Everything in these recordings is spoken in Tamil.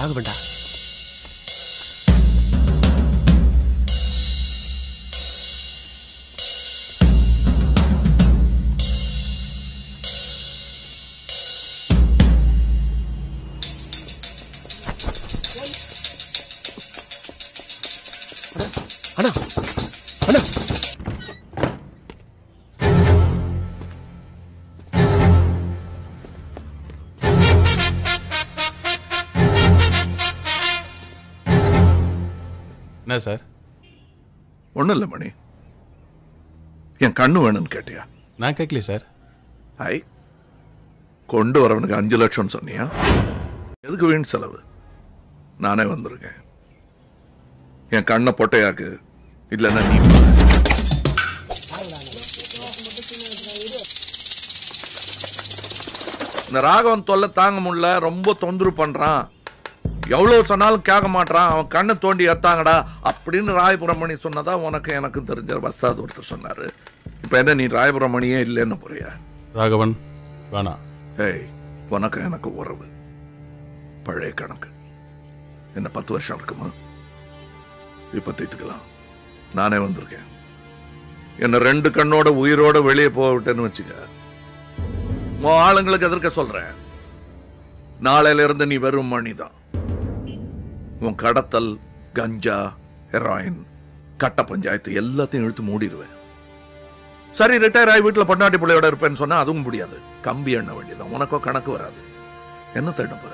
ராகவன்டா அண்ணா அண்ணா என்ன சார் ஒன்றும் இல்லை மணி என் கண்ணு வேணும்னு கேட்டியா நான் கேட்கல சார் ஐ கொண்டு வரவனுக்கு அஞ்சு லட்சம் சொன்னியா எதுக்கு வீண் செலவு நானே வந்திருக்கேன் என் கண்ணை பொட்டையாக்கு இல்லைன்னா நீ பாரு. இந்த ராகவன் தொல்லை தாங்க முடியல ரொம்ப தொந்தரவு பண்றான் எவ்வளவு சொன்னாலும் கேட்க மாட்றான் அவன் கண்ணை தோண்டி எடுத்தாங்கடா அப்படின்னு ராயபுரமணி சொன்னதா உனக்கு எனக்கு தெரிஞ்ச வஸ்தாது ஒருத்தர் சொன்னாரு இப்ப என்ன நீ ராயபுரமணியே இல்லைன்னு போறியா ராகவன் வேணாம் ஏய் உனக்கு எனக்கு உறவு பழைய கணக்கு என்ன பத்து வருஷம் இருக்குமா இப்ப தீர்த்துக்கலாம் நானே வந்திருக்கேன் என்ன ரெண்டு கண்ணோட உயிரோட வெளியே போக விட்டேன்னு வச்சுக்க உன் ஆளுங்களுக்கு எதிர்க்க சொல்றேன் நாளையில இருந்து நீ வெறும் மணிதான் உன் கடத்தல் கஞ்சா ஹெராயின் கட்ட பஞ்சாயத்து எல்லாத்தையும் இழுத்து மூடிடுவேன் சரி ரிட்டையர் ஆகி வீட்டுல பொண்டாட்டி பிள்ளையோட இருப்பேன்னு சொன்னா அதுவும் முடியாது கம்பி எண்ண வேண்டியதான் உனக்கோ கணக்கு வராது என்ன தேட போற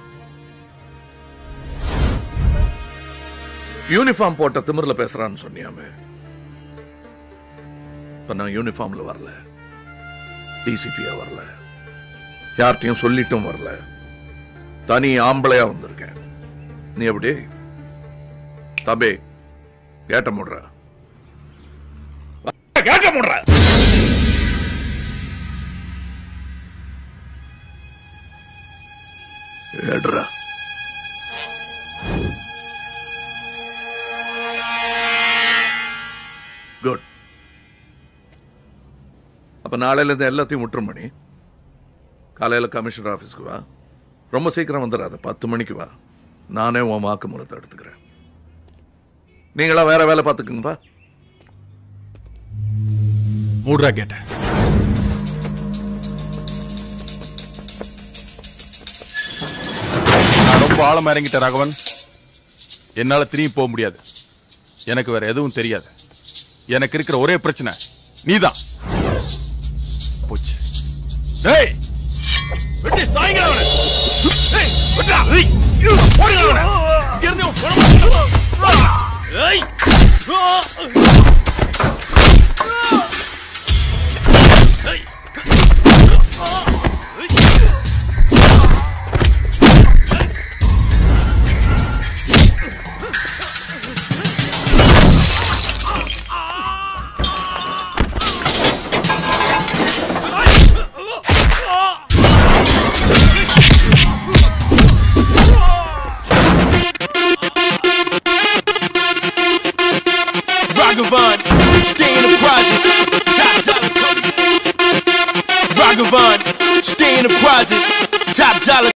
யூனிஃபார்ம் போட்ட திமிர்ல பேசுறான்னு சொன்னியாமே இப்ப நான் யூனிஃபார்ம்ல வரல டிசிபியா வரல யார்கிட்டயும் சொல்லிட்டும் வரல தனி ஆம்பளையா வந்திருக்கேன் நீ எப்படி தபே கேட்ட முடுற கேட்ட முடுற ஏடுறா குட் அப்ப நாளையில இருந்து எல்லாத்தையும் விட்டுரு மணி காலையில கமிஷனர் ஆபீஸ்க்கு வா ரொம்ப சீக்கிரம் வந்துடாத பத்து மணிக்கு வா நானே உன் வாக்குமூலத்தை எடுத்துக்கிறேன் நீங்களா வேற வேலை பார்த்துக்குங்கப்பா மூடுறா கேட்டேன் நான் ரொம்ப ஆழமா இறங்கிட்டேன் ராகவன் என்னால திரும்பி போக முடியாது எனக்கு வேற எதுவும் தெரியாது எனக்கு இருக்கிற ஒரே பிரச்சனை நீதான் போச்சு டேய் வெட்டி சாய்ங்க அவனை டேய் வெட்டா டேய் போடுங்க அவனை இங்க இருந்து போடு. ஏய் ஏய் Ragavan, stay in the prizes. Top dollar coat. Ragavan, stay in the prizes. Top dollar.